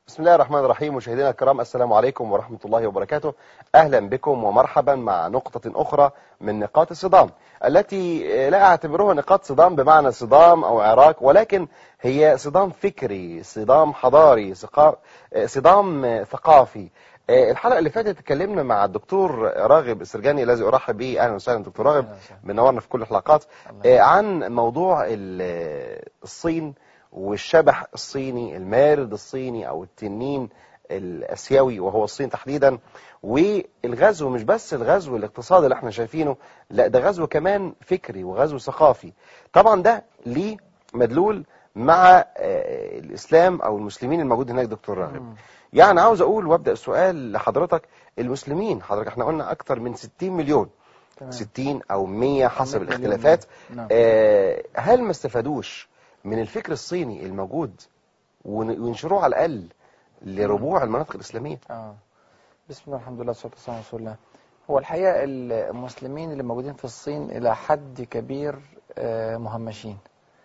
بسم الله الرحمن الرحيم مشاهدينا الكرام السلام عليكم ورحمة الله وبركاته أهلا بكم ومرحبا مع نقطة أخرى من نقاط الصدام التي لا أعتبرها نقاط صدام بمعنى صدام أو عراك ولكن هي صدام فكري صدام حضاري صدام ثقافي الحلقة اللي فاتت اتكلمنا مع الدكتور راغب السرجاني الذي أرحب به أهلا وسهلا دكتور راغب منورنا في كل الحلقات عن موضوع الصين والشبح الصيني المارد الصيني او التنين الاسيوي وهو الصين تحديدا والغزو مش بس الغزو الاقتصادي اللي احنا شايفينه لا ده غزو كمان فكري وغزو ثقافي طبعا ده ليه مدلول مع الاسلام او المسلمين الموجود هناك دكتور راغب يعني عاوز اقول وابدا السؤال لحضرتك المسلمين حضرتك احنا قلنا اكتر من 60 مليون تمام. 60 او 100 حسب الاختلافات نعم. آه هل ما استفادوش من الفكر الصيني الموجود وينشروه على الأقل لربوع المناطق الإسلامية آه. بسم الله الحمد لله والصلاة والسلام على رسول الله هو الحقيقة المسلمين اللي موجودين في الصين إلى حد كبير مهمشين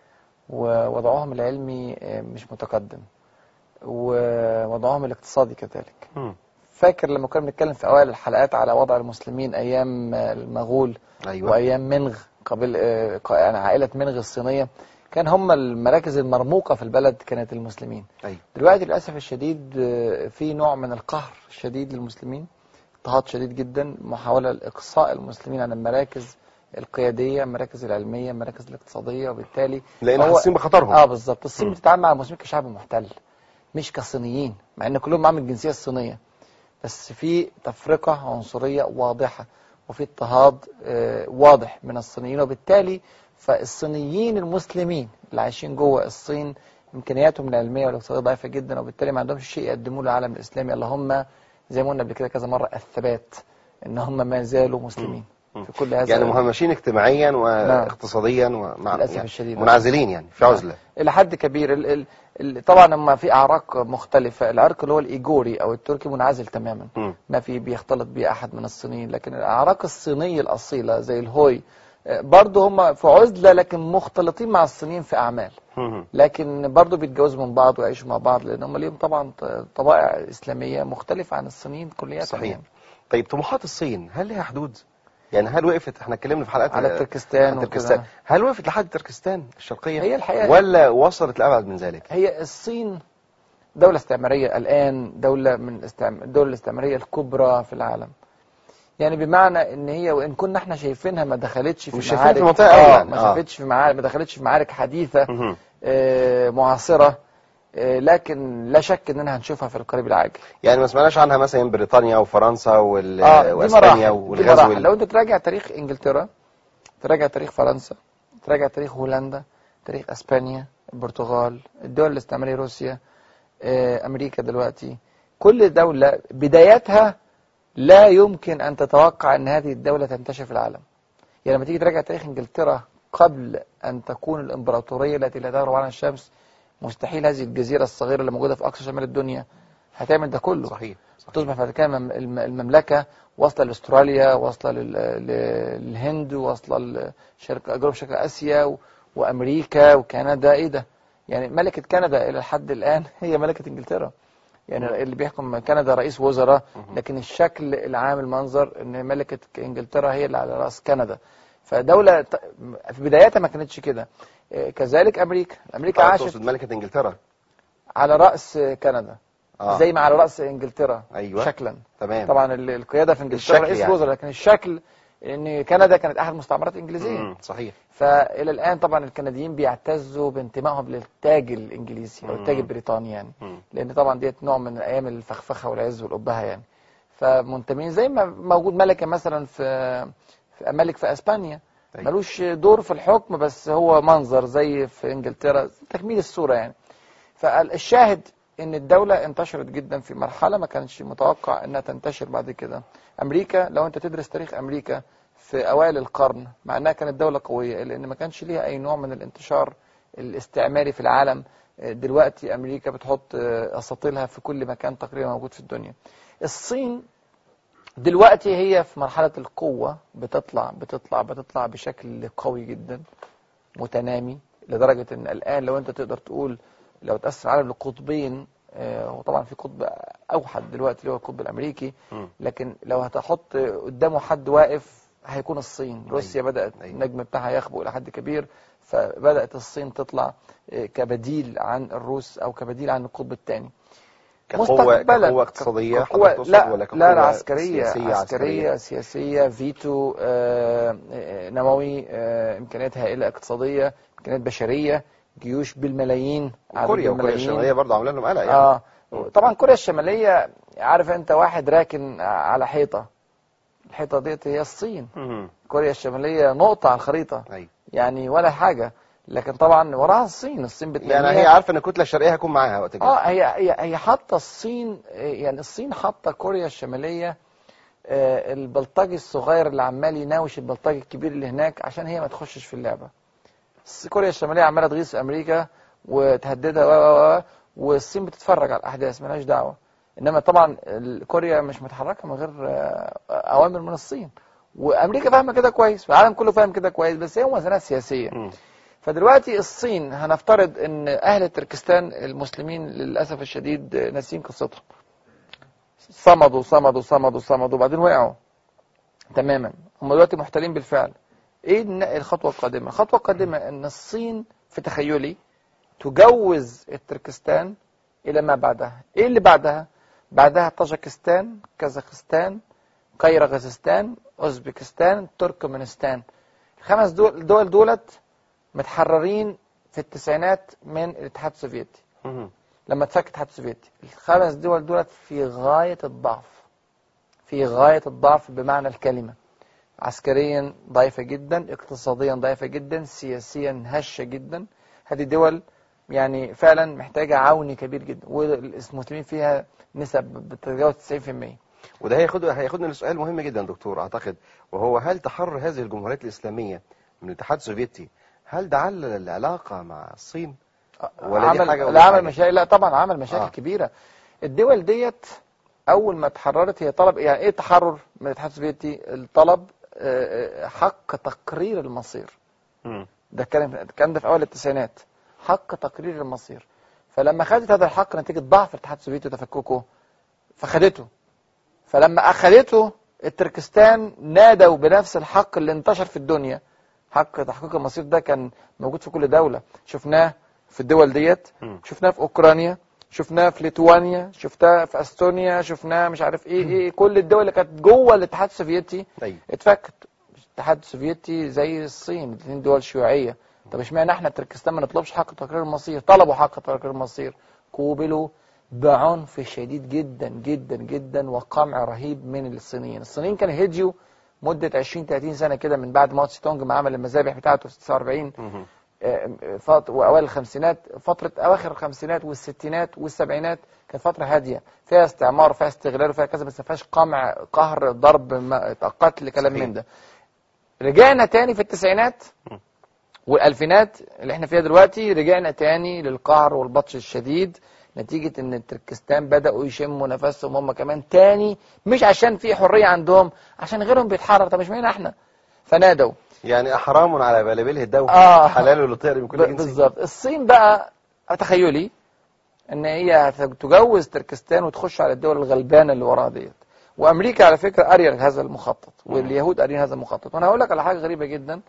ووضعهم العلمي مش متقدم ووضعهم الاقتصادي كذلك م. فاكر لما كنا بنتكلم في أوائل الحلقات على وضع المسلمين أيام المغول أيوة. وأيام منغ قبل يعني عائلة منغ الصينية كان هم المراكز المرموقة في البلد كانت المسلمين أيوة. دلوقتي للأسف الشديد في نوع من القهر الشديد للمسلمين اضطهاد شديد جدا محاولة لإقصاء المسلمين عن المراكز القيادية المراكز العلمية المراكز الاقتصادية وبالتالي لأن الصين بخطرهم اه بالظبط الصين بتتعامل مع المسلمين كشعب محتل مش كصينيين مع ان كلهم معاهم الجنسية الصينية بس في تفرقة عنصرية واضحة وفي اضطهاد آه واضح من الصينيين وبالتالي فالصينيين المسلمين اللي عايشين جوه الصين امكانياتهم العلميه والاقتصاديه ضعيفه جدا وبالتالي ما عندهمش شيء يقدموه للعالم الاسلامي الا هم زي ما قلنا قبل كده كذا مره الثبات ان هم ما زالوا مسلمين في كل هذا يعني مهمشين اجتماعيا واقتصاديا ومع للاسف يعني الشديد منعزلين يعني في عزله الى حد كبير ال ال ال طبعا هم في اعراق مختلفه العرق اللي هو الايجوري او التركي منعزل تماما م. ما في بيختلط به احد من الصينيين لكن الاعراق الصينيه الاصيله زي الهوي برضه هم في عزلة لكن مختلطين مع الصينيين في أعمال لكن برضه بيتجوزوا من بعض ويعيشوا مع بعض لأن هم ليهم طبعا طبائع إسلامية مختلفة عن الصينيين كليا صحيح يعني. طيب طموحات الصين هل لها حدود؟ يعني هل وقفت احنا اتكلمنا في حلقات على تركستان تركستان هل وقفت لحد تركستان الشرقية هي الحقيقة ولا وصلت لأبعد من ذلك هي الصين دولة استعمارية الآن دولة من الدولة الاستعمارية الكبرى في العالم يعني بمعنى ان هي وان كنا احنا شايفينها ما دخلتش في معارك في المنطقه آه يعني. ما شافتش في معارك ما دخلتش في معارك حديثه آه معاصره آه لكن لا شك اننا هنشوفها في القريب العاجل يعني ما سمعناش عنها مثلا بريطانيا وفرنسا وال... آه واسبانيا والغزو لو انت تراجع تاريخ انجلترا تراجع تاريخ فرنسا تراجع تاريخ هولندا تاريخ اسبانيا البرتغال الدول الاستعماريه روسيا آه امريكا دلوقتي كل دوله بدايتها لا يمكن أن تتوقع أن هذه الدولة تنتشر في العالم يعني لما تيجي تراجع تاريخ إنجلترا قبل أن تكون الإمبراطورية التي لا تغرب عنها الشمس مستحيل هذه الجزيرة الصغيرة اللي موجودة في أقصى شمال الدنيا هتعمل ده كله صحيح, صحيح. تصبح بعد كده المملكة واصلة لاستراليا واصلة للهند واصلة لجنوب شرق آسيا وأمريكا وكندا إيه ده يعني ملكة كندا إلى الحد الآن هي ملكة إنجلترا يعني اللي بيحكم كندا رئيس وزراء لكن الشكل العام المنظر ان ملكة انجلترا هي اللي على راس كندا فدولة في بدايتها ما كانتش كده كذلك امريكا امريكا عاشت تقصد ملكة انجلترا على راس كندا آه. زي ما على راس انجلترا أيوة. شكلا تمام طبعا القياده في انجلترا رئيس يعني. وزراء لكن الشكل ان كندا كانت احد المستعمرات الانجليزيه مم. صحيح فالى الان طبعا الكنديين بيعتزوا بانتمائهم للتاج الانجليزي او التاج البريطاني يعني مم. لان طبعا ديت نوع من ايام الفخفخه والعز والابهه يعني فمنتمين زي ما موجود ملكه مثلا في في ملك في اسبانيا أيوة. ملوش دور في الحكم بس هو منظر زي في انجلترا تكميل الصوره يعني فالشاهد ان الدولة انتشرت جدا في مرحلة ما كانش متوقع انها تنتشر بعد كده امريكا لو انت تدرس تاريخ امريكا في اوائل القرن مع انها كانت دولة قوية لان ما كانش ليها اي نوع من الانتشار الاستعماري في العالم دلوقتي امريكا بتحط اساطيلها في كل مكان تقريبا موجود في الدنيا الصين دلوقتي هي في مرحلة القوة بتطلع بتطلع بتطلع بشكل قوي جدا متنامي لدرجة ان الان لو انت تقدر تقول لو تقسم العالم لقطبين آه، وطبعا في قطب اوحد دلوقتي اللي هو القطب الامريكي مم. لكن لو هتحط قدامه حد واقف هيكون الصين روسيا بدأت أيوة. النجم بتاعها يخبو إلى حد كبير فبدأت الصين تطلع آه، كبديل عن الروس أو كبديل عن القطب الثاني كقوة كقوة اقتصادية كقوة حضرتك تقصد لا ولا لا, كقوة لا عسكرية سياسية عسكرية سياسية فيتو آه، آه، نووي آه، إمكانيات هائلة اقتصادية إمكانيات بشرية جيوش بالملايين عدد كوريا وكوريا بالملايين. الشمالية برضه عاملة لهم قلق يعني اه طبعا كوريا الشمالية عارف انت واحد راكن على حيطة الحيطة ديت هي الصين مم. كوريا الشمالية نقطة على الخريطة أيوة. يعني ولا حاجة لكن طبعا وراها الصين الصين بتنميها يعني هي عارفة ان الكتلة الشرقية هيكون معاها وقت الجاي اه هي هي هي حاطة الصين يعني الصين حاطة كوريا الشمالية آه، البلطجي الصغير اللي عمال يناوش البلطجي الكبير اللي هناك عشان هي ما تخشش في اللعبة الص- كوريا الشمالية عمالة تغيظ في أمريكا وتهددها و و و والصين بتتفرج على الأحداث ملهاش دعوة إنما طبعا ال- كوريا مش متحركة من غير آه، أوامر من الصين وأمريكا فاهمة كده كويس والعالم كله فاهم كده كويس بس هي موازنات سياسية مم. فدلوقتي الصين هنفترض ان اهل تركستان المسلمين للاسف الشديد ناسين قصتهم صمدوا صمدوا صمدوا صمدوا وبعدين وقعوا تماما هم دلوقتي محتلين بالفعل ايه الن- الخطوه القادمه الخطوه القادمه ان الصين في تخيلي تجوز التركستان الى ما بعدها ايه اللي بعدها بعدها طاجكستان كازاخستان قيرغزستان اوزبكستان تركمانستان الخمس دول دول دولت متحررين في التسعينات من الاتحاد السوفيتي مم. لما اتفك الاتحاد السوفيتي الخمس دول دولت في غاية الضعف في غاية الضعف بمعنى الكلمة عسكريا ضعيفة جدا اقتصاديا ضعيفة جدا سياسيا هشة جدا هذه دول يعني فعلا محتاجة عون كبير جدا والمسلمين فيها نسب بتتجاوز 90% وده هياخد هياخدنا لسؤال مهم جدا دكتور اعتقد وهو هل تحرر هذه الجمهوريات الاسلاميه من الاتحاد السوفيتي هل ده علل العلاقه مع الصين ولا دي عمل حاجة ولا لا عمل حاجة؟ مشاكل لا طبعا عمل مشاكل آه. آه. كبيره الدول ديت اول ما اتحررت هي طلب يعني ايه تحرر من الاتحاد السوفيتي الطلب آه، آه، حق تقرير المصير مم. ده كان الكلام ده في اول التسعينات حق تقرير المصير فلما خدت هذا الحق نتيجه ضعف الاتحاد السوفيتي وتفككه فخدته فلما اخذته التركستان نادوا بنفس الحق اللي انتشر في الدنيا حق تحقيق المصير ده كان موجود في كل دولة شفناه في الدول ديت مم. شفناه في اوكرانيا شفناه في ليتوانيا شفناه في استونيا شفناه مش عارف ايه ايه كل الدول اللي كانت جوه الاتحاد السوفيتي ايوه اتفكت الاتحاد السوفيتي زي الصين الاثنين دول شيوعيه طب اشمعنى احنا تركستان ما نطلبش حق تقرير المصير طلبوا حق تقرير المصير قوبلوا بعنف شديد جدا جدا جدا وقمع رهيب من الصينيين الصينيين كانوا هديوا مدة 20 30 سنة كده من بعد ماو تسي تونج ما عمل المذابح بتاعته في 49 مم. آه، فط- واوائل الخمسينات فتره اواخر الخمسينات والستينات والسبعينات كانت فتره هاديه فيها استعمار فيها استغلال وفيها كذا بس ما فيهاش قمع قهر ضرب ما- قتل كلام صحيح. من ده رجعنا تاني في التسعينات م. والالفينات اللي احنا فيها دلوقتي رجعنا تاني للقهر والبطش الشديد نتيجة ان تركستان بدأوا يشموا نفسهم هم كمان تاني مش عشان في حرية عندهم عشان غيرهم بيتحرر طب مش مين احنا فنادوا يعني حرام على بلابله الدوله آه. حلال لطير من كل ب- جنس بالظبط الصين بقى تخيلي ان هي تجوز تركستان وتخش على الدول الغلبانه اللي وراها ديت وامريكا على فكره قاريه هذا المخطط واليهود قاريين هذا المخطط وانا هقول لك على حاجه غريبه جدا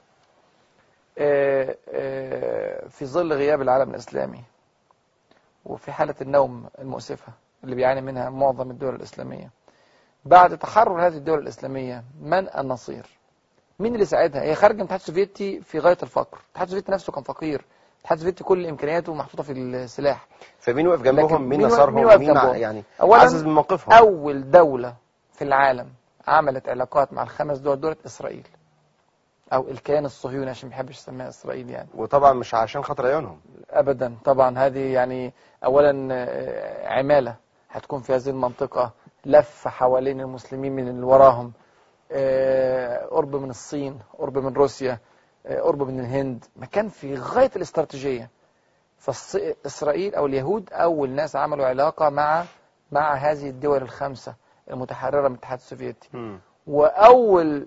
آه، آه، في ظل غياب العالم الاسلامي وفي حاله النوم المؤسفه اللي بيعاني منها معظم الدول الاسلاميه بعد تحرر هذه الدول الاسلاميه من النصير مين اللي ساعدها هي خارجه من الاتحاد السوفيتي في غايه الفقر الاتحاد السوفيتي نفسه كان فقير الاتحاد السوفيتي كل امكانياته محطوطه في السلاح فمين وقف لكن جنبهم مين مين وقف- نصرهم مين وقف مين ع- جنبهم؟ يعني أولاً عزز من موقفهم اول دوله في العالم عملت علاقات مع الخمس دول دولت اسرائيل او الكيان الصهيوني عشان ما بحبش اسميها اسرائيل يعني وطبعا مش عشان خاطر عيونهم ابدا طبعا هذه يعني اولا آه، عماله هتكون في هذه المنطقه لف حوالين المسلمين من اللي وراهم آه، قرب من الصين قرب من روسيا آه، قرب من الهند مكان في غايه الاستراتيجيه فاسرائيل او اليهود اول ناس عملوا علاقه مع مع هذه الدول الخمسه المتحرره من الاتحاد السوفيتي مم. واول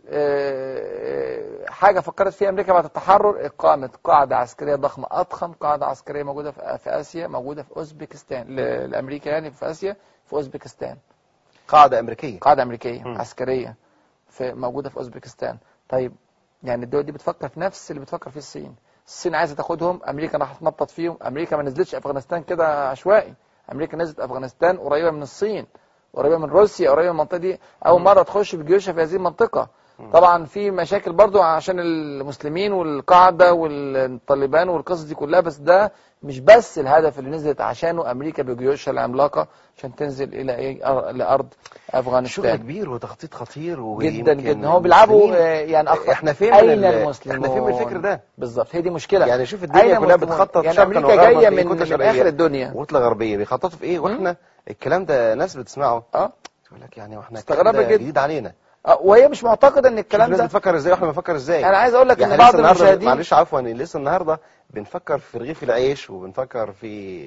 آه، حاجه فكرت فيها امريكا بعد التحرر اقامه قاعده عسكريه ضخمه اضخم قاعده عسكريه موجوده في في اسيا موجوده في اوزبكستان ل- لامريكا يعني في اسيا في اوزبكستان قاعدة أمريكية قاعده امريكيه مم. عسكريه في موجوده في اوزبكستان طيب يعني الدول دي بتفكر في نفس اللي بتفكر فيه الصين الصين عايزه تاخدهم امريكا راح تنطط فيهم امريكا ما نزلتش افغانستان كده عشوائي امريكا نزلت افغانستان قريبه من الصين قريبه من روسيا قريبه من المنطقه دي اول مره تخش بجيوشها في هذه المنطقه طبعا في مشاكل برضو عشان المسلمين والقاعده والطالبان والقصص دي كلها بس ده مش بس الهدف اللي نزلت عشانه امريكا بجيوشها العملاقه عشان تنزل الى ايه أر- لارض شغل افغانستان كبير وتخطيط خطير جدا ويمكن جدا هو بيلعبوا المسلمين- آه، يعني أخ... احنا فين من اين ال- المسلمون احنا فين من الفكر ده بالظبط هي دي مشكله يعني شوف الدنيا أين كلها المسلمون؟ بتخطط يعني شرقا امريكا وغربا جايه في من, كتلة من شرقية اخر الدنيا وكتلة غربية بيخططوا في ايه واحنا الكلام ده ناس بتسمعه اه تقول لك يعني واحنا مستغربة الكلام ده جدا. جديد علينا آه، وهي مش معتقده ان شوف الكلام الناس ده بتفكر ازاي واحنا بنفكر ازاي انا عايز اقول لك يعني ان بعض لسه النهارده المشاهدين معلش عفوا لسه النهارده بنفكر في رغيف العيش وبنفكر في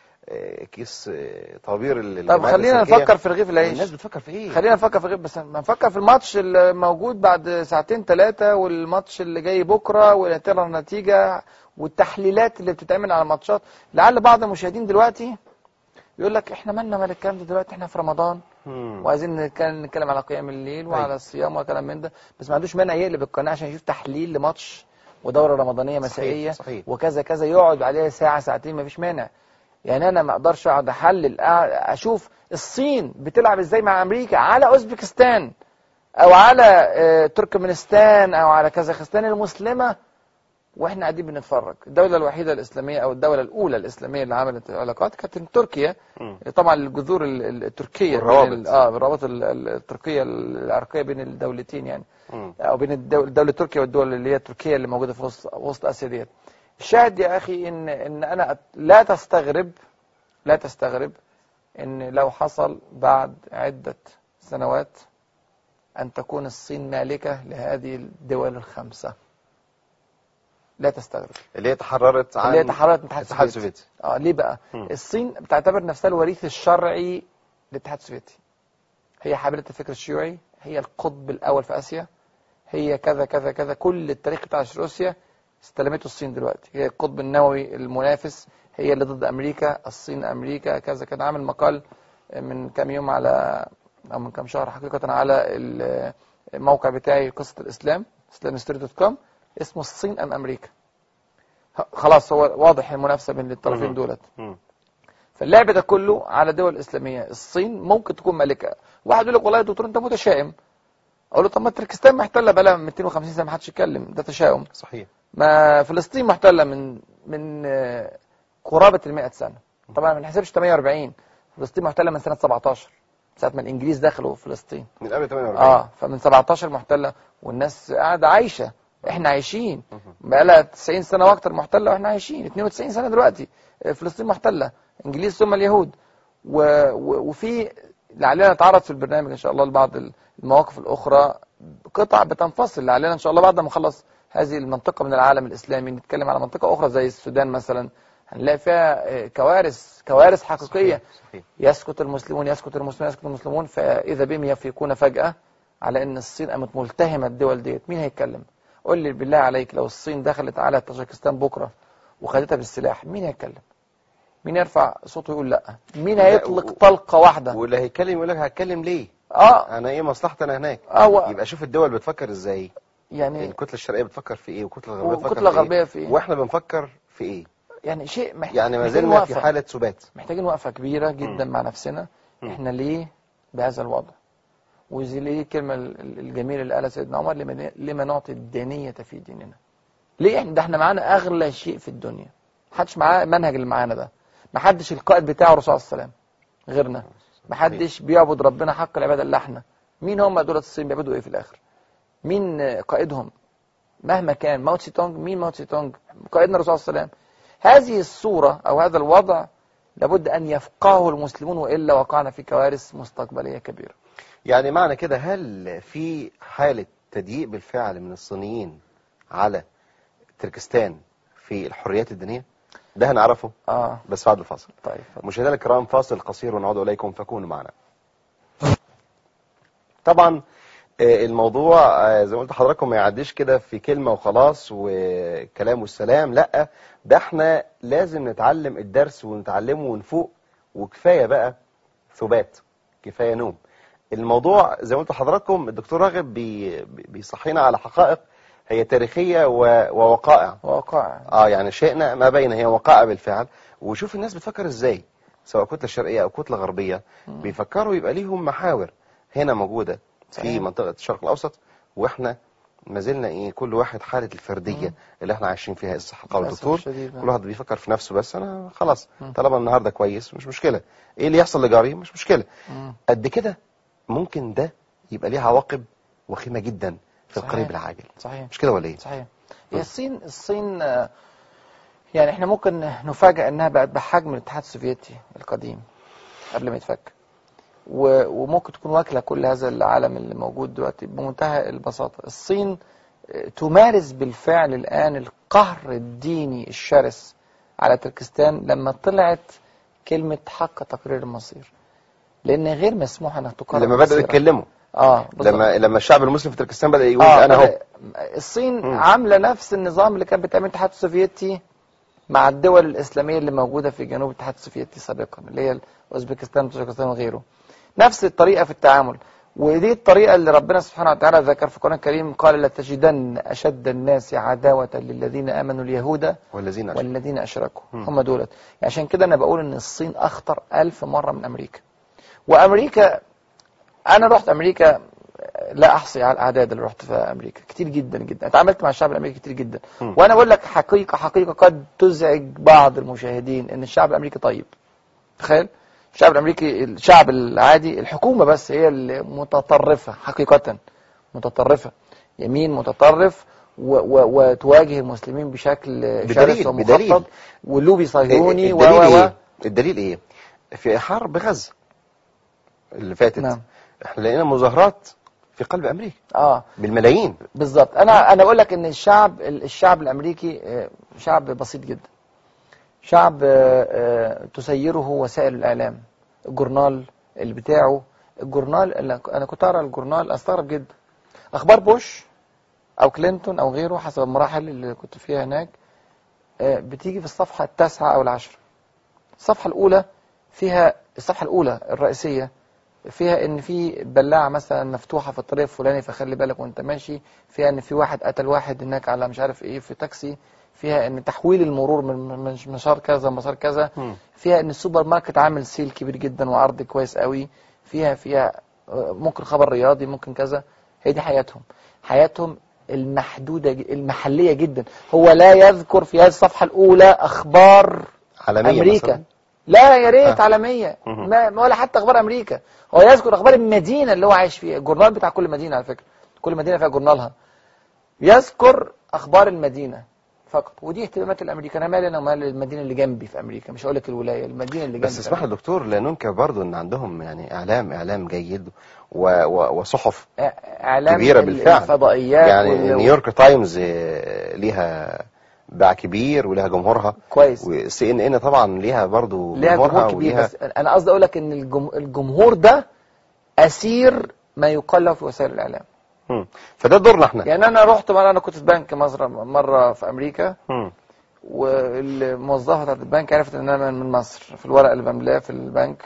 آه، كيس آه، طوابير ال- طب المعادن خلينا السلكية. نفكر في رغيف العيش الناس بتفكر في ايه خلينا نفكر في غير بس ما نفكر في الماتش اللي موجود بعد ساعتين ثلاثة والماتش اللي جاي بكرة وترى النتيجة والتحليلات اللي بتتعمل على الماتشات لعل بعض المشاهدين دلوقتي يقول لك احنا مالنا مال الكلام ده دلوقتي احنا في رمضان مم. وعايزين نتكلم, نتكلم على قيام الليل وعلى أيوة. الصيام وكلام من ده بس ما عندوش مانع يقلب القناة عشان يشوف تحليل لماتش ودورة رمضانية مسائية صحيح، صحيح. وكذا كذا يقعد عليها ساعة ساعتين ما فيش مانع يعني انا ما اقدرش اقعد احلل أع- اشوف الصين بتلعب ازاي مع امريكا على اوزبكستان او على آه، تركمانستان او على كازاخستان المسلمه واحنا قاعدين بنتفرج الدوله الوحيده الاسلاميه او الدوله الاولى الاسلاميه اللي عملت العلاقات كانت تركيا مم. طبعا الجذور ال- ال- التركيه بين والروابط. ال- اه الروابط ال- ال- التركيه العرقيه بين الدولتين يعني مم. او بين الدول- الدوله تركيا والدول اللي هي تركيا اللي موجوده في وسط وسط اسيا ديت الشاهد يا اخي ان ان انا أت- لا تستغرب لا تستغرب ان لو حصل بعد عده سنوات ان تكون الصين مالكه لهذه الدول الخمسه لا تستغرب اللي هي تحررت عن اللي هي تحررت من الاتحاد الاتحاد السوفيتي السوفيتي اه ليه بقى مم. الصين بتعتبر نفسها الوريث الشرعي للاتحاد السوفيتي هي حاملة الفكر الشيوعي هي القطب الأول في آسيا هي كذا كذا كذا كل التاريخ بتاع روسيا استلمته الصين دلوقتي هي القطب النووي المنافس هي اللي ضد أمريكا الصين أمريكا كذا كان عامل مقال من كام يوم على أو من كام شهر حقيقة على ال- الموقع بتاعي قصة الإسلام islamhistory.com اسمه الصين أم أمريكا خلاص هو واضح المنافسة بين الطرفين مم. دولت مم. فاللعب ده كله على الدول الإسلامية الصين ممكن تكون ملكة واحد يقول لك والله يا دكتور أنت متشائم أقول له طب ما تركستان محتلة بقى 250 سنة ما حدش يتكلم ده تشاؤم صحيح ما فلسطين محتلة من من آه، قرابة ال 100 سنة طبعا ما نحسبش 48 فلسطين محتلة من سنة 17 ساعة ما الإنجليز دخلوا فلسطين من قبل 48 اه فمن 17 محتلة والناس قاعدة عايشة احنا عايشين بقالها 90 سنة واكتر محتلة واحنا عايشين 92 سنة دلوقتي آه، فلسطين محتلة انجليز ثم اليهود و... و... وفي لعلنا نتعرض في البرنامج ان شاء الله لبعض المواقف الاخرى قطع بتنفصل لعلنا ان شاء الله بعد ما نخلص هذه المنطقة من العالم الاسلامي نتكلم على منطقة اخرى زي السودان مثلا هنلاقي فيها آه، كوارث كوارث حقيقية صحيح يسكت المسلمون يسكت المسلمون يسكت المسلمون فإذا بهم يفيقون فجأة على أن الصين قامت ملتهمة الدول ديت مين هيتكلم قول لي بالله عليك لو الصين دخلت على طاجيكستان بكرة وخدتها بالسلاح مين هيتكلم مين يرفع صوته يقول لا مين هيطلق و- طلقة واحدة واللي هيتكلم يقول لك هتكلم ليه اه انا ايه مصلحتي انا هناك اه يبقى شوف الدول بتفكر ازاي يعني الكتله الشرقيه بتفكر في ايه والكتله الغربيه بتفكر والكتلة في الغربية ايه في ايه واحنا بنفكر في ايه يعني شيء محتاج يعني ما محتاجين زلنا في وقفة. حاله ثبات محتاجين وقفة كبيرة جدا مم. مع نفسنا مم. احنا ليه بهذا الوضع وزي ليه الكلمة ال- ال- الجميلة اللي قالها سيدنا عمر لما, لما نعطي الدينية في ديننا ليه احنا ده احنا معانا اغلى شيء في الدنيا محدش معاه المنهج اللي معانا ده محدش القائد بتاعه الرسول صلى الله عليه وسلم غيرنا محدش بيعبد ربنا حق العبادة الا احنا مين هم دول الصين بيعبدوا ايه في الاخر مين قائدهم مهما كان ماو تسي تونج مين ماو تسي تونج قائدنا الرسول صلى الله عليه وسلم هذه الصورة أو هذا الوضع لابد أن يفقهه المسلمون وإلا وقعنا في كوارث مستقبلية كبيرة يعني معنى كده هل في حاله تضييق بالفعل من الصينيين على تركستان في الحريات الدينيه ده هنعرفه آه بس بعد الفاصل طيب مشاهدينا الكرام فاصل قصير ونعود اليكم فكونوا معنا طبعا آه، الموضوع آه، زي ما قلت لحضراتكم ما يعديش كده في كلمة وخلاص وكلام والسلام لا ده احنا لازم نتعلم الدرس ونتعلمه ونفوق وكفاية بقى ثبات كفاية نوم الموضوع زي ما قلت لحضراتكم الدكتور راغب بي- بي- بيصحينا على حقائق هي تاريخية و- ووقائع واقع اه يعني شئنا ما بين هي وقائع بالفعل وشوف الناس بتفكر ازاي سواء كتلة شرقية او كتلة غربية بيفكروا يبقى ليهم محاور هنا موجودة في صحيح. منطقة الشرق الاوسط واحنا ما زلنا ايه كل واحد حالة الفردية اللي احنا عايشين فيها الصح قول للأسف الدكتور الشديد. كل واحد بيفكر في نفسه بس انا خلاص طالما النهارده كويس مش مشكلة ايه اللي يحصل لجاري مش مشكلة مم. قد كده ممكن ده يبقى ليه عواقب وخيمة جدا في صحيح. القريب العاجل صحيح مش كده ولا ايه صحيح هي الصين الصين آه، يعني احنا ممكن نفاجئ انها بقت بحجم الاتحاد السوفيتي القديم قبل ما يتفك و- وممكن تكون واكله كل هذا العالم اللي موجود دلوقتي بمنتهى البساطه الصين آه، تمارس بالفعل الان القهر الديني الشرس على تركستان لما طلعت كلمه حق تقرير المصير لان غير مسموح انك تقرر لما بدأوا مصيرك. يتكلموا اه بالظبط. لما لما الشعب المسلم في تركستان بدأ يقول اه انا اهو بدأ- الصين مم. عامله نفس النظام اللي كان بتعمله الاتحاد السوفيتي مع الدول الاسلاميه اللي موجوده في جنوب الاتحاد السوفيتي سابقا اللي هي اوزبكستان وطاجيكستان وغيره نفس الطريقه في التعامل ودي الطريقه اللي ربنا سبحانه وتعالى ذكر في القران الكريم قال لتجدن اشد الناس عداوه للذين امنوا اليهود والذين أشركوا. والذين اشركوا مم. هم دولت عشان كده انا بقول ان الصين اخطر ألف مره من امريكا وامريكا انا رحت امريكا لا احصي على الاعداد اللي رحت في امريكا كتير جدا جدا اتعاملت مع الشعب الامريكي كتير جدا مم. وانا اقول لك حقيقه حقيقه قد تزعج بعض المشاهدين ان الشعب الامريكي طيب تخيل الشعب الامريكي الشعب العادي الحكومه بس هي اللي متطرفه حقيقه متطرفه يمين متطرف و و وتواجه المسلمين بشكل شرس بدليل- ومخطط بدليل. ولوبي صهيوني و الدليل و و ايه الدليل ايه في حرب غزة اللي فاتت نعم. احنا لقينا مظاهرات في قلب امريكا اه بالملايين بالظبط انا انا اقول لك ان الشعب الشعب الامريكي آه، شعب بسيط جدا شعب آه، آه، تسيره وسائل الاعلام الجورنال اللي بتاعه الجورنال اللي انا كنت اقرا الجورنال استغرب جدا اخبار بوش او كلينتون او غيره حسب المراحل اللي كنت فيها هناك آه، بتيجي في الصفحه التاسعه او العاشره الصفحه الاولى فيها الصفحه الاولى الرئيسيه فيها ان في بلاعه مثلا مفتوحه في الطريق الفلاني فخلي بالك وانت ماشي فيها ان في واحد قتل واحد هناك على مش عارف ايه في تاكسي فيها ان تحويل المرور من من مسار كذا مسار كذا مم. فيها ان السوبر ماركت عامل سيل كبير جدا وعرض كويس قوي فيها فيها آه، ممكن خبر رياضي ممكن كذا هي دي حياتهم حياتهم المحدودة ج- المحلية جدا هو لا يذكر في هذه الصفحة الأولى أخبار عالمية أمريكا مثلا. لا يا ريت آه. عالمية مهم. ما ما ولا حتى أخبار أمريكا هو يذكر أخبار المدينة اللي هو عايش فيها الجورنال بتاع كل مدينة على فكرة كل مدينة فيها جورنالها يذكر أخبار المدينة فقط ودي اهتمامات الامريكان انا مالي انا ومال المدينه اللي جنبي في امريكا مش هقول لك الولايه المدينه اللي جنبي بس في اسمح لي أمريكا. دكتور لا ننكر برضو ان عندهم يعني اعلام اعلام جيد و و وصحف اعلام كبيرة ال- بالفعل. الفضائيات يعني وال- نيويورك تايمز آه، ليها باع كبير ولها جمهورها كويس وسي ان ان طبعا ليها برضو ليها جمهورها جمهور كبير وليها بس انا قصدي اقول لك ان الجم- الجمهور ده اسير ما يقال له في وسائل الاعلام مم. فده دورنا احنا يعني انا رحت مره انا كنت في بنك مصر مره في امريكا مم. والموظفه بتاعت البنك عرفت ان انا من مصر في الورق اللي بملاه في البنك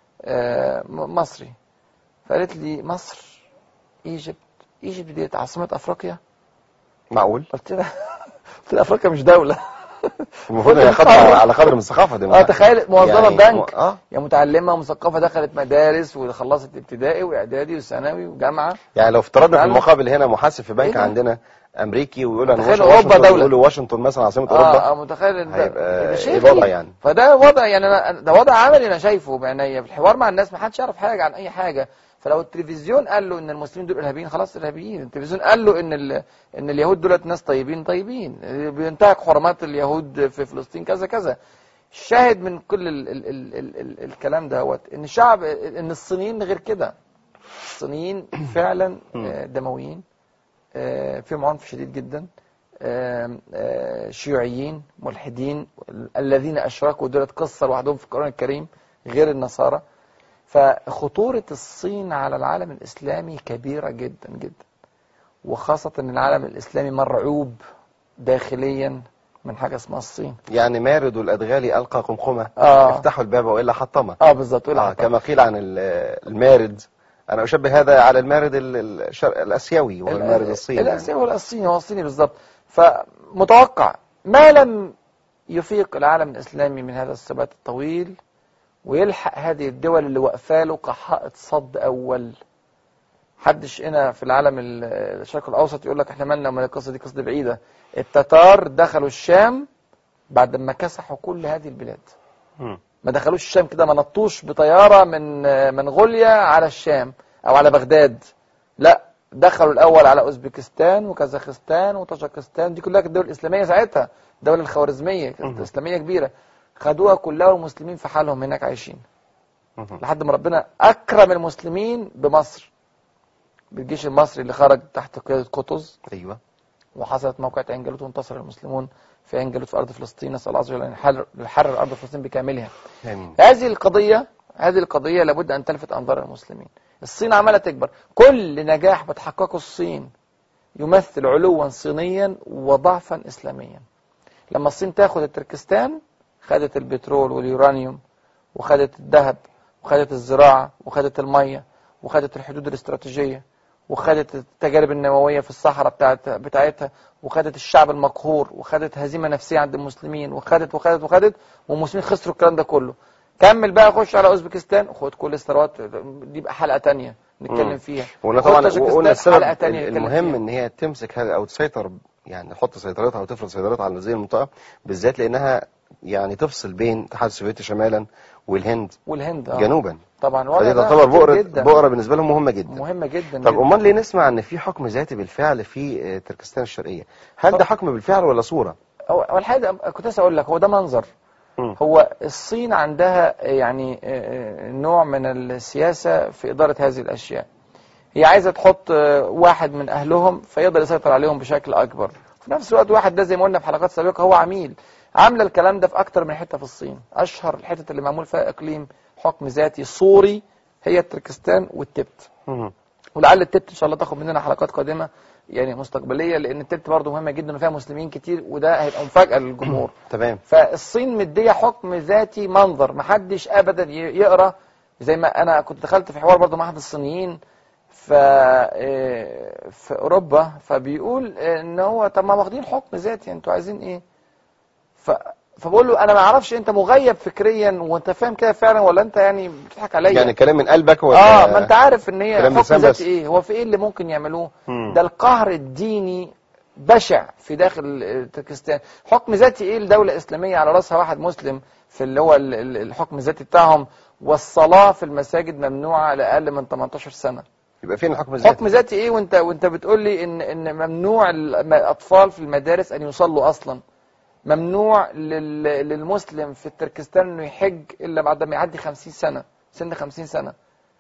آه، م- مصري فقالت لي مصر ايجيبت ايجيبت ديت عاصمه افريقيا معقول قلت لها قلت لها افريقيا مش دوله المفروض هي خدها على قدر من الثقافه دي اه تخيل موظفه يعني بنك اه يا متعلمه ومثقفه دخلت مدارس وخلصت ابتدائي واعدادي وثانوي وجامعه يعني لو افترضنا في فعلا. المقابل هنا محاسب في إيه بنك ده؟ عندنا امريكي ويقول انا تخيل واشنطن- أوروبا دولة. يقول واشنطن مثلا عاصمه اوروبا اه, آه متخيل ان ده, هيبقى ده شيء إيه الوضع غريب. يعني؟ فده وضع يعني أنا ده وضع عملي انا شايفه بعينيا في الحوار مع الناس ما حدش يعرف حاجه عن اي حاجه فلو التلفزيون قال له ان المسلمين دول ارهابيين خلاص ارهابيين التلفزيون قال له ان ال... ان اليهود دولت ناس طيبين طيبين بينتهك حرمات اليهود في فلسطين كذا كذا الشاهد من كل ال... ال... ال... ال... ال... الكلام دوت ان الشعب ان الصينيين غير كده الصينيين فعلا آه، دمويين آه، فيهم عنف شديد جدا آه، آه، شيوعيين ملحدين الذين اشركوا دولت قصه لوحدهم في القران الكريم غير النصارى فخطورة الصين على العالم الإسلامي كبيرة جدا جدا وخاصة أن العالم الإسلامي مرعوب داخليا من حاجة اسمها الصين يعني مارد الأدغال ألقى قمقمة آه. افتحوا الباب وإلا حطمة اه بالظبط تقول آه حتى. كما قيل عن ال- المارد أنا أشبه هذا على المارد ال- الشر- الأسيوي والمارد الصيني يعني. الاسيوي هو الصيني هو الصيني بالظبط فمتوقع ما لم يفيق العالم الاسلامي من هذا الثبات الطويل ويلحق هذه الدول اللي واقفه له كحائط صد اول حدش هنا في العالم ال- الشرق الاوسط يقول لك احنا مالنا ومال القصه دي قصه دي بعيده التتار دخلوا الشام بعد ما كسحوا كل هذه البلاد مم. ما دخلوش الشام كده ما نطوش بطياره من منغوليا على الشام او على بغداد لا دخلوا الاول على اوزبكستان وكازاخستان وطاجكستان دي كلها كانت دول اسلاميه ساعتها الدوله الخوارزميه كانت مهم. اسلاميه كبيره خدوها كلها والمسلمين في حالهم هناك عايشين مهم. لحد ما ربنا اكرم المسلمين بمصر بالجيش المصري اللي خرج تحت قياده قطز أيوة وحصلت موقعة عين جالوت وانتصر المسلمون في عين جالوت في ارض فلسطين نسال الله عز وجل ان يحرر- يحرر ارض فلسطين بكاملها آمين هذه القضية هذه القضية لابد أن تلفت أنظار المسلمين الصين عمالة تكبر كل نجاح بتحققه الصين يمثل علوا صينيا وضعفا إسلاميا لما الصين تاخد التركستان خدت البترول واليورانيوم وخدت الذهب وخدت الزراعة وخدت المية وخدت الحدود الاستراتيجية وخدت التجارب النووية في الصحراء بتاعت بتاعتها وخدت الشعب المقهور وخدت هزيمة نفسية عند المسلمين وخدت وخدت وخدت والمسلمين خسروا الكلام ده كله كمل بقى خش على اوزبكستان خد كل الثروات دي بقى حلقة تانية نتكلم مم. فيها وقلنا خد طبعا طاجكستان وقلنا السبب حلقة تانية نتكلم المهم فيها. ان هي تمسك هذا او تسيطر يعني تحط سيطرتها او تفرض سيطرتها على هذه المنطقه بالذات لانها يعني تفصل بين الاتحاد السوفيتي شمالا والهند والهند آه. جنوبا طبعا الوضع فدي ده تعتبر خطير بؤره جدا. بؤره بالنسبه لهم مهمه جدا مهمة جدا طب جدا. امال ليه نسمع ان في حكم ذاتي بالفعل في آه، تركستان الشرقيه هل ده طب- حكم بالفعل ولا صوره هو هو الحقيقة كنت لسه اقول لك هو ده منظر مم. هو الصين عندها يعني آه، آه، نوع من السياسة في إدارة هذه الأشياء هي عايزة تحط آه، واحد من أهلهم فيقدر يسيطر عليهم بشكل أكبر في نفس الوقت واحد ده زي ما قلنا في حلقات سابقة هو عميل عاملة الكلام ده في أكتر من حتة في الصين أشهر الحتة اللي معمول فيها إقليم حكم ذاتي صوري هي تركستان والتبت مم. ولعل التبت ان شاء الله تاخد مننا حلقات قادمه يعني مستقبليه لان التبت برضه مهمه جدا وفيها مسلمين كتير وده هيبقى مفاجاه للجمهور تمام فالصين مديه حكم ذاتي منظر محدش ابدا ي- يقرا زي ما انا كنت دخلت في حوار برضه مع احد الصينيين ف آه، في اوروبا فبيقول ان هو طب ما واخدين حكم ذاتي انتوا عايزين ايه ف فبقول له انا ما اعرفش انت مغيب فكريا وانت فاهم كده فعلا ولا انت يعني بتضحك عليا يعني كلام من قلبك ولا اه ما انت عارف ان هي كلام حكم لسان بس. ذاتي ايه هو في ايه اللي ممكن يعملوه مم. ده القهر الديني بشع في داخل آه، تركستان حكم ذاتي ايه لدولة اسلامية على راسها واحد مسلم في اللي هو ال- ال- الحكم الذاتي بتاعهم والصلاة في المساجد ممنوعة لأقل من 18 سنة يبقى فين الحكم الذاتي حكم ذاتي ايه وانت وانت بتقول لي ان ان ممنوع الاطفال في المدارس ان يصلوا اصلا ممنوع لل- للمسلم في تركستان انه يحج الا بعد ما يعدي 50 سنه سن 50 سنه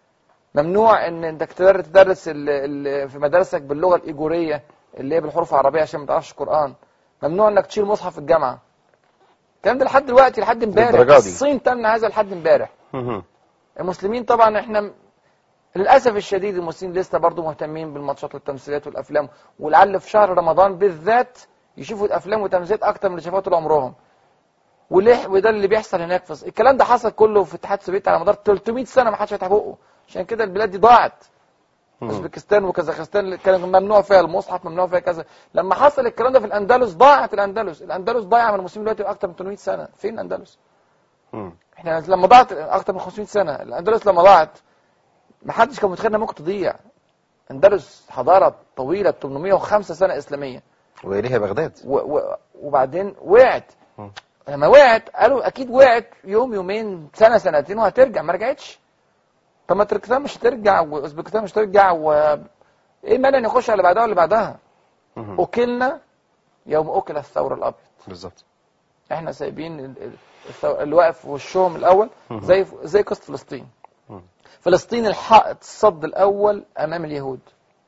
ممنوع ان انك تدر- تدرس ال- ال- في مدارسك باللغه الايجوريه اللي هي بالحروف العربيه عشان ما تعرفش قران ممنوع انك تشيل مصحف في الجامعه الكلام ده لحد دلوقتي لحد امبارح للدرجة دي. الصين تمنع هذا لحد امبارح مم. المسلمين طبعا احنا للاسف الشديد المسلمين لسه برضو مهتمين بالماتشات والتمثيليات والافلام ولعل في شهر رمضان بالذات يشوفوا الافلام والتمثيليات اكتر من اللي شافوها طول عمرهم وليه وده اللي بيحصل هناك في الكلام ده حصل كله في الاتحاد السوفيتي على مدار 300 سنه ما حدش فتح بقه عشان كده البلاد دي ضاعت مم. اوزبكستان وكازاخستان كان ممنوع فيها المصحف ممنوع فيها كذا لما حصل الكلام ده في الاندلس ضاعت الاندلس الاندلس ضايعه من المسلمين دلوقتي اكتر من 800 سنه فين الاندلس مم. احنا لما ضاعت اكتر من 500 سنه الاندلس لما ضاعت ما حدش كان متخيل انها ممكن تضيع اندلس حضاره طويله 805 سنه اسلاميه واليها بغداد و و وبعدين وقعت مم. لما وقعت قالوا اكيد وقعت يوم يومين سنه سنتين وهترجع ما رجعتش طب ما تركستان مش هترجع واوزبكستان مش هترجع و ايه مانع نخش على اللي بعدها واللي بعدها مم. اكلنا يوم اكل الثور الابيض بالظبط احنا سايبين ال- ال- الثو- اللي واقف في وشهم الاول مهم. زي زي قصه فلسطين مم. فلسطين الحائط الصد الاول امام اليهود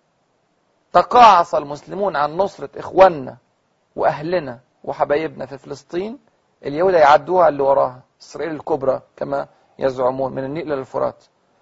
تقاعس المسلمون عن نصرة اخواننا واهلنا وحبايبنا في فلسطين اليهود هيعدوها اللي وراها اسرائيل الكبرى كما يزعمون من النيل الى الفرات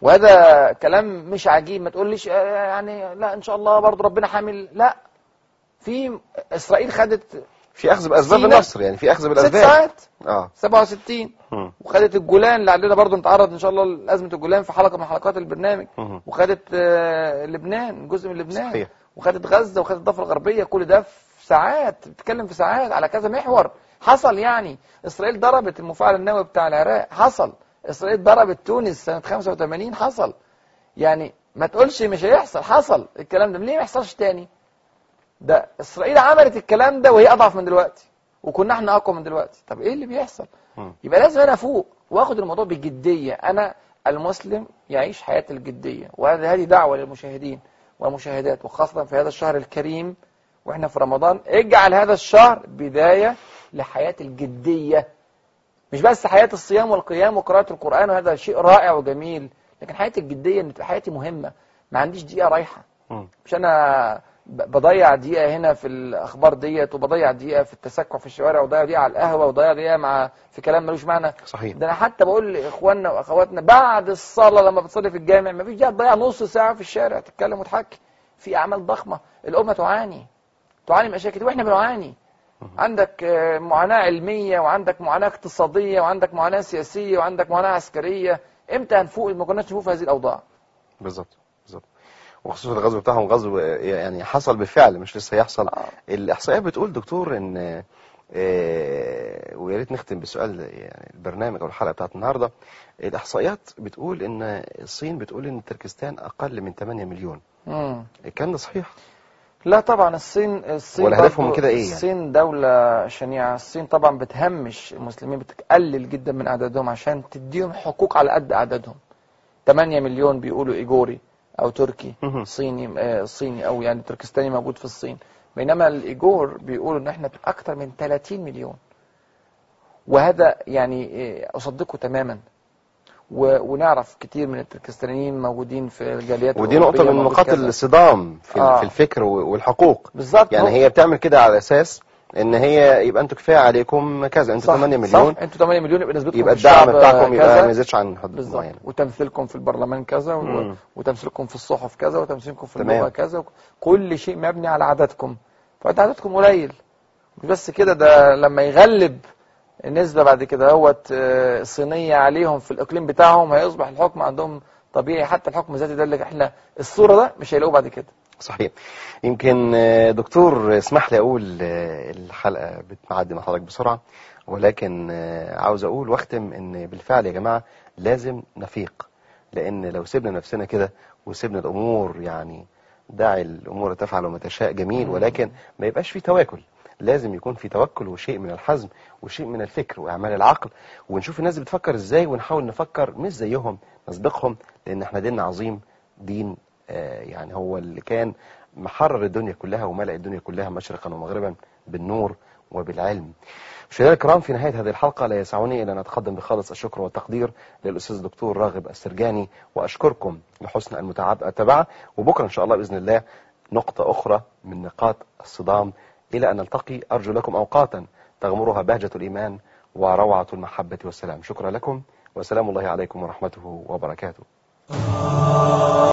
وهذا كلام مش عجيب ما تقوليش آه، يعني لا ان شاء الله برضه ربنا حامل لا في اسرائيل خدت في اخذ باسباب سينا. النصر يعني في اخذ ست بالاسباب ساعات اه 67 مم. وخدت الجولان اللي عندنا برضه نتعرض ان شاء الله لازمه الجولان في حلقه من حلقات البرنامج مم. وخدت آه، لبنان جزء من لبنان صحيح. وخدت غزه وخدت الضفه الغربيه كل ده في ساعات بتتكلم في ساعات على كذا محور حصل يعني اسرائيل ضربت المفاعل النووي بتاع العراق حصل اسرائيل ضربت تونس سنه 85 حصل يعني ما تقولش مش هيحصل حصل الكلام ده ليه ما يحصلش تاني ده اسرائيل عملت الكلام ده وهي اضعف من دلوقتي وكنا احنا اقوى من دلوقتي طب ايه اللي بيحصل مم. يبقى لازم انا افوق واخد الموضوع بجديه انا المسلم يعيش حياه الجديه وهذه هذه دعوه للمشاهدين والمشاهدات وخاصه في هذا الشهر الكريم واحنا في رمضان اجعل هذا الشهر بدايه لحياه الجديه مش بس حياه الصيام والقيام وقراءه القران وهذا شيء رائع وجميل لكن حياه الجديه ان تبقى حياتي مهمه ما عنديش دقيقه رايحه مم. مش انا ب- بضيع دقيقه هنا في الاخبار ديت وبضيع دقيقه في التسكع في الشوارع وبضيع دقيقه على القهوه وبضيع دقيقه مع في كلام ملوش معنى صحيح ده انا حتى بقول لاخواننا واخواتنا بعد الصلاه لما بتصلي في الجامع ما فيش داعي تضيع نص ساعه في الشارع تتكلم وتحكي في اعمال ضخمه الامه تعاني تعاني من اشياء كتير واحنا بنعاني عندك آه، معاناه علميه وعندك معاناه اقتصاديه وعندك معاناه سياسيه وعندك معاناه عسكريه امتى هنفوق ما كناش نشوف هذه الاوضاع بالظبط بالظبط وخصوصا الغزو بتاعهم غزو يعني حصل بالفعل مش لسه هيحصل آه. الاحصائيات بتقول دكتور ان آه، ويا ريت نختم بسؤال يعني البرنامج او الحلقه بتاعت النهارده الاحصائيات بتقول ان الصين بتقول ان تركستان اقل من 8 مليون مم. الكلام ده صحيح لا طبعا الصين الصين ولا هدفهم برضو- كده إيه يعني؟ الصين دولة شنيعة الصين طبعا بتهمش المسلمين بتقلل جدا من أعدادهم عشان تديهم حقوق على قد أعدادهم 8 مليون بيقولوا إيجوري أو تركي مهم. صيني آه، صيني أو يعني تركستاني موجود في الصين بينما الإيجور بيقولوا إن إحنا أكتر من 30 مليون وهذا يعني آه، أصدقه تماما و- ونعرف كتير من التركستانيين موجودين في الجاليات ودي نقطه الأوروبية من موجود نقاط كذا. الصدام في آه. في الفكر والحقوق بالظبط يعني هو- هي بتعمل كده على اساس ان هي يبقى انتوا كفايه عليكم كذا انتوا صح 8 مليون صح انتوا 8 مليون يبقى نسبتكم يبقى في الدعم الشعب بتاعكم يبقى كذا. ما يزيدش عن حد بالظبط معين وتمثيلكم في البرلمان كذا و... مم. وتمثيلكم في الصحف كذا وتمثيلكم في تمام. اللغه كذا وك- كل شيء مبني على عددكم فانت عددكم قليل مش بس كده ده لما يغلب النسبه بعد كده هوت آه، الصينيه عليهم في الاقليم بتاعهم هيصبح الحكم عندهم طبيعي حتى الحكم الذاتي ده اللي احنا الصوره ده مش هيلاقوه بعد كده صحيح يمكن آه، دكتور اسمح لي اقول آه، الحلقه بتعدي مع حضرتك بسرعه ولكن آه، عاوز اقول واختم ان بالفعل يا جماعه لازم نفيق لان لو سيبنا نفسنا كده وسيبنا الامور يعني داعي الامور تفعل وما تشاء جميل ولكن ما يبقاش في تواكل لازم يكون في توكل وشيء من الحزم وشيء من الفكر واعمال العقل ونشوف الناس بتفكر ازاي ونحاول نفكر مش زيهم نسبقهم لان احنا ديننا عظيم دين آه، يعني هو اللي كان محرر الدنيا كلها وملأ الدنيا كلها مشرقا ومغربا بالنور وبالعلم مشاهدينا الكرام في نهاية هذه الحلقة لا يسعني إلا أن أتقدم بخالص الشكر والتقدير للأستاذ الدكتور راغب السرجاني وأشكركم لحسن المتابعة وبكرة إن شاء الله بإذن الله نقطة أخرى من نقاط الصدام إلى أن نلتقي أرجو لكم أوقاتا تغمرها بهجة الإيمان وروعة المحبة والسلام شكرا لكم وسلام الله عليكم ورحمته وبركاته